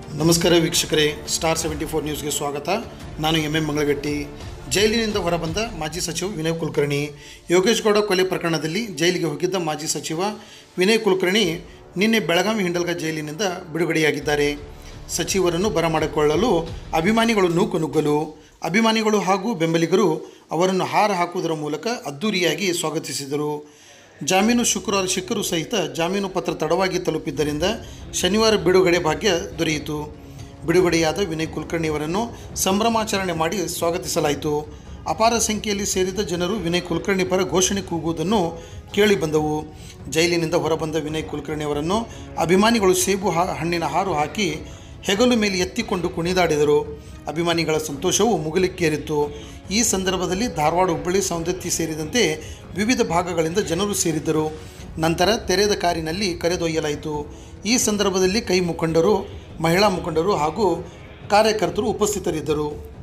ನಮಸ್ಕಾರ ವೀಕ್ಷಕರೇ star seventy four ನ್ಯೂಸ್ಗೆ ಸ್ವಾಗತ ನಾನು ಎಂ ಎಂ ಮಂಗಳಗಟ್ಟಿ ಜೈಲಿನಿಂದ ಹೊರಬಂದ ಮಾಜಿ ಸಚಿವ ವಿನಯ್ ಕುಲಕರ್ಣಿ ಯೋಗೇಶ್ ಗೌಡ ಕೊಲೆ ಪ್ರಕರಣದಲ್ಲಿ ಜೈಲಿಗೆ ಹೋಗಿದ್ದ ಮಾಜಿ ಸಚಿವ ವಿನಯ್ ಕುಲಕರ್ಣಿ ನಿನ್ನೆ ಬೆಳಗಾವಿ ಹಿಂಡಲ್ಗ ಜೈಲಿನಿಂದ ಬಿಡುಗಡೆಯಾಗಿದ್ದಾರೆ ಸಚಿವರನ್ನು ಬರಮಾಡಿಕೊಳ್ಳಲು ಅಭಿಮಾನಿಗಳು ನೂಕು ನುಗ್ಗಲು ಅಭಿಮಾನಿಗಳು ಹಾಗೂ ಬೆಂಬಲಿಗರು ಅವರನ್ನು ಹಾರ ಹಾಕುವುದರ ಮೂಲಕ ಅದ್ದೂರಿಯಾಗಿ ಸ್ವಾಗತಿಸಿದರು ಜಾಮೀನು ಶುಕ್ರವಾರ ಸಿಕ್ಕರೂ ಸಹಿತ ಜಾಮೀನು ಪತ್ರ ತಡವಾಗಿ ತಲುಪಿದ್ದರಿಂದ ಶನಿವಾರ ಬಿಡುಗಡೆ ಭಾಗ್ಯ ದೊರೆಯಿತು ಬಿಡುಗಡೆಯಾದ ವಿನಯ್ ಕುಲಕರ್ಣಿಯವರನ್ನು ಸಂಭ್ರಮಾಚರಣೆ ಮಾಡಿ ಸ್ವಾಗತಿಸಲಾಯಿತು ಅಪಾರ ಸಂಖ್ಯೆಯಲ್ಲಿ ಸೇರಿದ ಜನರು ವಿನಯ್ ಕುಲಕರ್ಣಿ ಪರ ಘೋಷಣೆ ಕೂಗುವುದನ್ನು ಕೇಳಿ ಬಂದವು ಜೈಲಿನಿಂದ ಹೊರಬಂದ ವಿನಯ್ ಕುಲಕರ್ಣಿಯವರನ್ನು ಅಭಿಮಾನಿಗಳು ಸೇಬು ಹಾ ಹಣ್ಣಿನ ಹಾರು ಹಾಕಿ ಹೆಗಲು ಮೇಲೆ ಎತ್ತಿಕೊಂಡು ಕುಣಿದಾಡಿದರು ಅಭಿಮಾನಿಗಳ ಸಂತೋಷವು ಮುಗಿಲಿಕ್ಕೇರಿತ್ತು ಈ ಸಂದರ್ಭದಲ್ಲಿ ಧಾರವಾಡ ಹುಬ್ಬಳ್ಳಿ ಸೌಂದತ್ತಿ ಸೇರಿದಂತೆ ವಿವಿಧ ಭಾಗಗಳಿಂದ ಜನರು ಸೇರಿದ್ದರು ನಂತರ ತೆರೆದ ಕಾರಿನಲ್ಲಿ ಕರೆದೊಯ್ಯಲಾಯಿತು ಈ ಸಂದರ್ಭದಲ್ಲಿ ಕೈ ಮುಖಂಡರು ಮಹಿಳಾ ಮುಖಂಡರು ಹಾಗೂ ಕಾರ್ಯಕರ್ತರು ಉಪಸ್ಥಿತರಿದ್ದರು